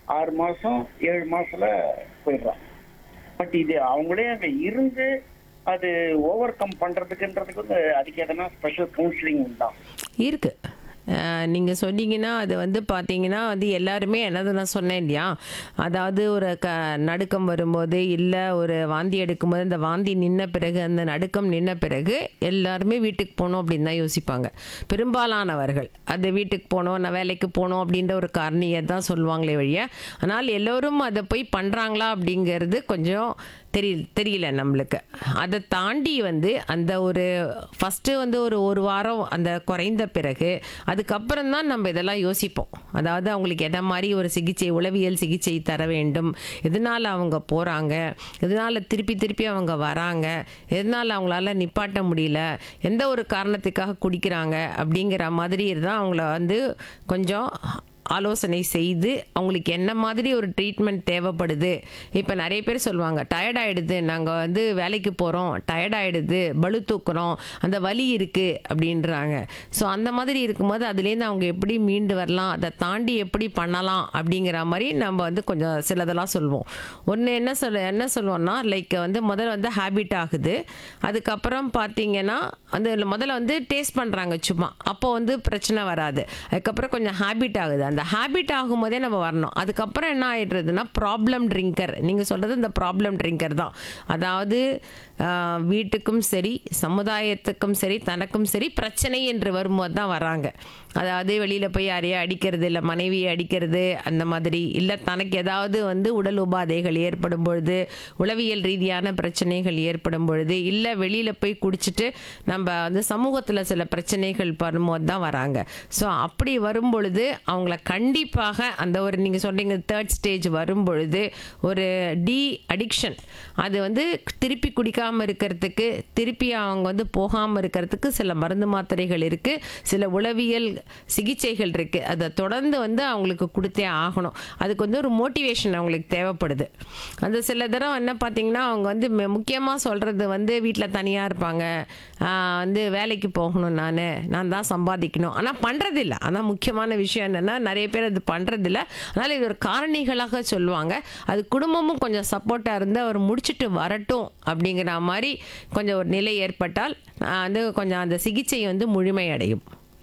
ஆறு மாசம் ஏழு மாசத்துல போயிடுறான் பட் இது அவங்களே அங்க இருந்து அது ஓவர் கம் பண்றதுக்குன்றதுக்கு வந்து அதுக்கு எதனா ஸ்பெஷல் கவுன்சிலிங் உண்டா இருக்கு அஹ் நீங்க சொன்னீங்கன்னா அது வந்து பார்த்தீங்கன்னா வந்து எல்லாருமே என்னது நான் சொன்னேன் இல்லையா அதாவது ஒரு க நடுக்கம் வரும்போது இல்லை ஒரு வாந்தி எடுக்கும்போது அந்த வாந்தி நின்ன பிறகு அந்த நடுக்கம் நின்ன பிறகு எல்லாருமே வீட்டுக்கு போகணும் அப்படின்னு தான் யோசிப்பாங்க பெரும்பாலானவர்கள் அது வீட்டுக்கு போகணும் நான் வேலைக்கு போகணும் அப்படின்ற ஒரு காரணியை தான் சொல்லுவாங்களே வழிய ஆனால் எல்லோரும் அதை போய் பண்ணுறாங்களா அப்படிங்கிறது கொஞ்சம் தெரியல தெரியல நம்மளுக்கு அதை தாண்டி வந்து அந்த ஒரு ஃபஸ்ட்டு வந்து ஒரு ஒரு வாரம் அந்த குறைந்த பிறகு அதுக்கப்புறம் தான் நம்ம இதெல்லாம் யோசிப்போம் அதாவது அவங்களுக்கு எதை மாதிரி ஒரு சிகிச்சை உளவியல் சிகிச்சை தர வேண்டும் எதனால் அவங்க போகிறாங்க எதனால் திருப்பி திருப்பி அவங்க வராங்க எதனால் அவங்களால நிப்பாட்ட முடியல எந்த ஒரு காரணத்துக்காக குடிக்கிறாங்க அப்படிங்கிற மாதிரி தான் அவங்கள வந்து கொஞ்சம் ஆலோசனை செய்து அவங்களுக்கு என்ன மாதிரி ஒரு ட்ரீட்மெண்ட் தேவைப்படுது இப்போ நிறைய பேர் சொல்லுவாங்க டயர்ட் ஆகிடுது நாங்கள் வந்து வேலைக்கு போகிறோம் டயர்ட் ஆகிடுது பளு தூக்குறோம் அந்த வலி இருக்குது அப்படின்றாங்க ஸோ அந்த மாதிரி இருக்கும்போது அதுலேருந்து அவங்க எப்படி மீண்டு வரலாம் அதை தாண்டி எப்படி பண்ணலாம் அப்படிங்கிற மாதிரி நம்ம வந்து கொஞ்சம் சிலதெல்லாம் சொல்லுவோம் ஒன்று என்ன சொல்ல என்ன சொல்லுவோம்னா லைக் வந்து முதல்ல வந்து ஹேபிட் ஆகுது அதுக்கப்புறம் பார்த்தீங்கன்னா வந்து முதல்ல வந்து டேஸ்ட் பண்ணுறாங்க சும்மா அப்போ வந்து பிரச்சனை வராது அதுக்கப்புறம் கொஞ்சம் ஹேபிட் ஆகுது அந்த ஹேபிட் ஆகும்போதே நம்ம வரணும் அதுக்கப்புறம் என்ன ஆயிடுறதுன்னா ப்ராப்ளம் ட்ரிங்கர் நீங்கள் சொல்கிறது இந்த ப்ராப்ளம் ட்ரிங்கர் தான் அதாவது ஆஹ், வீட்டுக்கும் சரி சமுதாயத்துக்கும் சரி தனக்கும் சரி பிரச்சனை என்று வரும்போது தான் வராங்க அதாவது வெளியில் போய் யாரையோ அடிக்கிறது இல்லை மனைவியை அடிக்கிறது அந்த மாதிரி இல்லை தனக்கு ஏதாவது வந்து உடல் உபாதைகள் ஏற்படும் பொழுது உளவியல் ரீதியான பிரச்சனைகள் ஏற்படும் பொழுது இல்லை வெளியில் போய் குடிச்சிட்டு நம்ம வந்து சமூகத்தில் சில பிரச்சனைகள் வரும்போது தான் வராங்க ஸோ அப்படி வரும் பொழுது அவங்கள கண்டிப்பாக அந்த ஒரு நீங்கள் சொல்றீங்க தேர்ட் ஸ்டேஜ் வரும் பொழுது ஒரு டி அடிக்ஷன் அது வந்து திருப்பி குடிக்காமல் இருக்கிறதுக்கு திருப்பி அவங்க வந்து போகாமல் இருக்கிறதுக்கு சில மருந்து மாத்திரைகள் இருக்குது சில உளவியல் சிகிச்சைகள் இருக்குது அதை தொடர்ந்து வந்து அவங்களுக்கு கொடுத்தே ஆகணும் அதுக்கு வந்து ஒரு மோட்டிவேஷன் அவங்களுக்கு தேவைப்படுது அந்த சில தடவை என்ன பார்த்தீங்கன்னா அவங்க வந்து முக்கியமாக சொல்கிறது வந்து வீட்டில் தனியாக இருப்பாங்க ஆஹ் வந்து வேலைக்கு போகணும் நான் நான் தான் சம்பாதிக்கணும் ஆனால் பண்ணுறதில்ல அதான் முக்கியமான விஷயம் என்னென்னா நிறைய பேர் அது பண்ணுறதில்ல அதனால் இது ஒரு காரணிகளாக சொல்லுவாங்க அது குடும்பமும் கொஞ்சம் சப்போர்ட்டாக இருந்து அவர் முடிச்சுட்டு வரட்டும் அப்படிங்கிற மாதிரி கொஞ்சம் ஒரு நிலை ஏற்பட்டால் ஆஹ் வந்து கொஞ்சம் அந்த சிகிச்சை வந்து முழுமையடையும்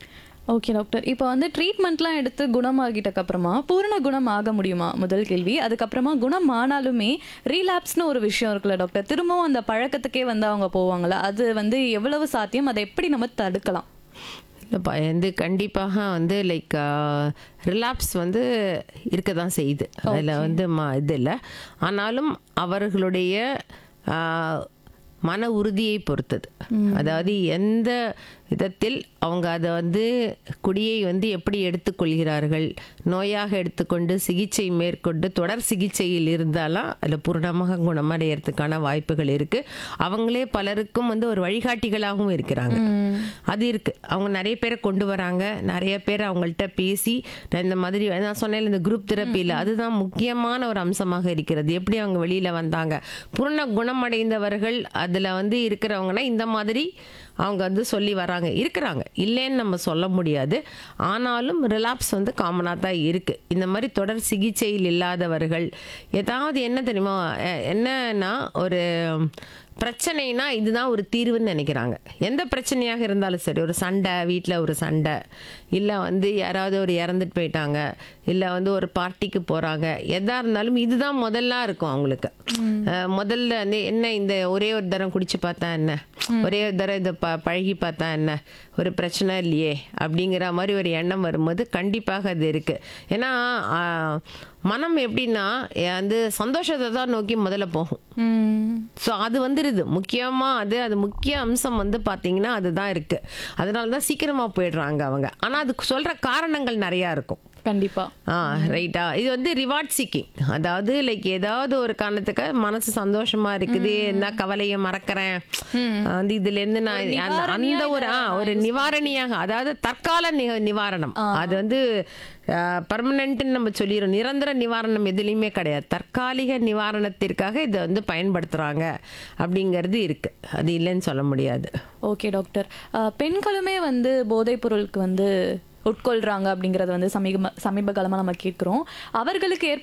ஓகே டாக்டர் இப்போ வந்து ட்ரீட்மெண்ட்லாம் எடுத்து குணமாகிட்டக்கு அப்புறமா பூரண குணம் ஆக முடியுமா முதல் கேள்வி அதுக்கப்புறமா குணம் ஆனாலுமே ரீலாப்ஸ்னு ஒரு விஷயம் இருக்குல்ல டாக்டர் திரும்பவும் அந்த பழக்கத்துக்கே வந்து அவங்க போவாங்களா அது வந்து எவ்வளவு சாத்தியம் அதை எப்படி நம்ம தடுக்கலாம் இல்லைப்பா வந்து கண்டிப்பாக வந்து லைக் ரிலாப்ஸ் வந்து இருக்க தான் செய்யுது அதில் வந்து ம இது இல்லை ஆனாலும் அவர்களுடைய ஆ, மன உறுதியை பொறுத்தது அதாவது எந்த விதத்தில் அவங்க அதை வந்து குடியை வந்து எப்படி எடுத்துக்கொள்கிறார்கள் நோயாக எடுத்துக்கொண்டு சிகிச்சை மேற்கொண்டு தொடர் சிகிச்சையில் இருந்தாலும் அதில் பூரணமாக குணமடைகிறதுக்கான வாய்ப்புகள் இருக்குது அவங்களே பலருக்கும் வந்து ஒரு வழிகாட்டிகளாகவும் இருக்கிறாங்க அது இருக்குது அவங்க நிறைய பேரை கொண்டு வராங்க நிறைய பேர் அவங்கள்ட்ட பேசி நான் இந்த மாதிரி நான் சொன்னேன் இந்த குரூப் தெரப்பியில் அதுதான் முக்கியமான ஒரு அம்சமாக இருக்கிறது எப்படி அவங்க வெளியில் வந்தாங்க பூரண குணமடைந்தவர்கள் அதில் வந்து இருக்கிறவங்கன்னா இந்த மாதிரி அவங்க வந்து சொல்லி வராங்க இருக்கிறாங்க இல்லைன்னு நம்ம சொல்ல முடியாது ஆனாலும் ரிலாப்ஸ் வந்து காமனாக தான் இருக்குது இந்த மாதிரி தொடர் சிகிச்சையில் இல்லாதவர்கள் ஏதாவது என்ன தெரியுமா அஹ் என்னன்னா ஒரு பிரச்சனைனா இதுதான் ஒரு தீர்வுன்னு நினைக்கிறாங்க எந்த பிரச்சனையாக இருந்தாலும் சரி ஒரு சண்டை வீட்டில் ஒரு சண்டை இல்லை வந்து யாராவது ஒரு இறந்துட்டு போயிட்டாங்க இல்லை வந்து ஒரு பார்ட்டிக்கு போகிறாங்க எதாக இருந்தாலும் இதுதான் முதல்ல இருக்கும் அவங்களுக்கு அஹ் முதல்ல வந்து என்ன இந்த ஒரே ஒரு தரம் குடிச்சு பார்த்தா என்ன ஒரே ஒரு தரம் இதை ப பழகி பார்த்தா என்ன ஒரு பிரச்சனை இல்லையே அப்படிங்கிற மாதிரி ஒரு எண்ணம் வரும்போது கண்டிப்பாக அது இருக்குது ஏன்னா ஆஹ், மனம் எப்படின்னா வந்து சந்தோஷத்தை தான் நோக்கி முதல்ல போகும் ஸோ அது வந்துடுது முக்கியமாக அது அது முக்கிய அம்சம் வந்து பார்த்தீங்கன்னா அதுதான் இருக்குது அதனால தான் சீக்கிரமாக போயிடுறாங்க அவங்க ஆனால் அதுக்கு சொல்கிற காரணங்கள் நிறையா இருக்கும் கண்டிப்பா ஆ ரைட்டா இது வந்து ரிவார்ட் சீக்கிங் அதாவது லைக் ஏதாவது ஒரு காரணத்துக்கு மனசு சந்தோஷமா இருக்குது என்ன கவலையை மறக்கிறேன் வந்து இதுல இருந்து நான் அந்த- அந்த ஒரு ஆ ஒரு நிவாரணியாக அதாவது தற்கால நி- நிவாரணம் அது வந்து பர்மனன்ட்னு நம்ம சொல்லிடுறோம் நிரந்தர நிவாரணம் எதுலேயுமே கிடையாது தற்காலிக நிவாரணத்திற்காக இதை வந்து பயன்படுத்துறாங்க அப்படிங்கிறது இருக்கு அது இல்லைன்னு சொல்ல முடியாது ஓகே டாக்டர் அஹ், பெண்களுமே வந்து போதைப் பொருளுக்கு வந்து உட்கொள்றாங்க அப்படிங்கறது வந்து சமீப சமீப காலமா நம்ம கேட்கிறோம் அவர்களுக்கு ஏற்ப